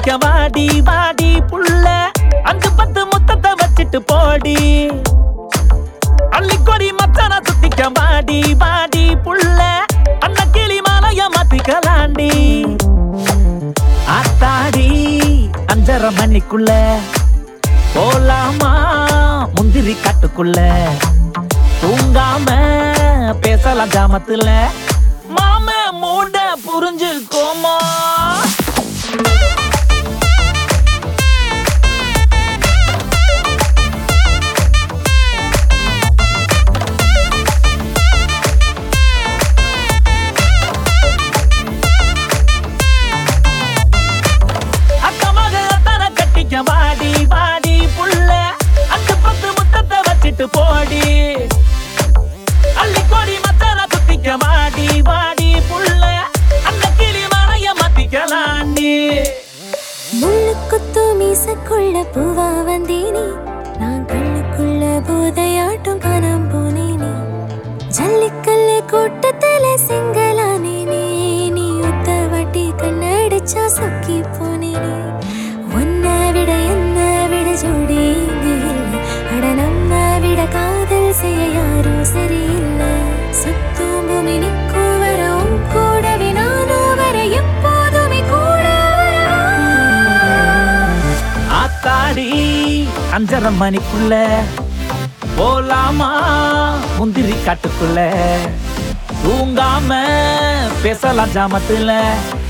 சுத்திக்க வாடி வாடி புள்ள அஞ்சு பத்து முத்தத்தை வச்சிட்டு போடி அள்ளிக்கொடி மச்சான சுத்திக்க வாடி வாடி புள்ள அண்ண கிளி மாலைய மாத்திக்கலாண்டி ஆத்தாடி அஞ்சரை மணிக்குள்ள போலாமா முந்திரி காட்டுக்குள்ள தூங்காம பேசலாம் ஜாமத்துல மாம மூட புரிஞ்சுக்கோமா அக்கமாக அத்தனை கட்டிக்க வாடி வாடி புள்ள அஞ்சு பத்து முத்தத்தை வச்சிட்டு போடி அள்ளி கோடி மத்தால சுத்திக்க வாடி வாடி புள்ள அந்த கிளி மலைய மாத்திக்கலாண்டி முள்ளு குத்து மீசக்குள்ள பூவா வந்தேனே நான் கண்ணுக்குள்ள போதையாட்டம் காணாம போனேனே ஜல்லிக்கல்லு கூட்டத்துல சிங்களானேனே நீ ஒத்த வாட்டி கண்ணடிச்சா சொக்கி போனேனே உன்னை விட என்ன விட ஜோடி இங்க இல்ல அட நம்ம விட காதல் செய்ய யாரும் சரியில்லை சுத்தும் பூமி நிற்கும் வர உன் கூடவே நானும் வர எப்போதுமே கூட வரவா ஆத்தாடி அஞ்சரை மணிக்குள்ள போலாமா முந்திரி காட்டுக்குள்ள தூங்காம பேசலாம் ஜாமத்துல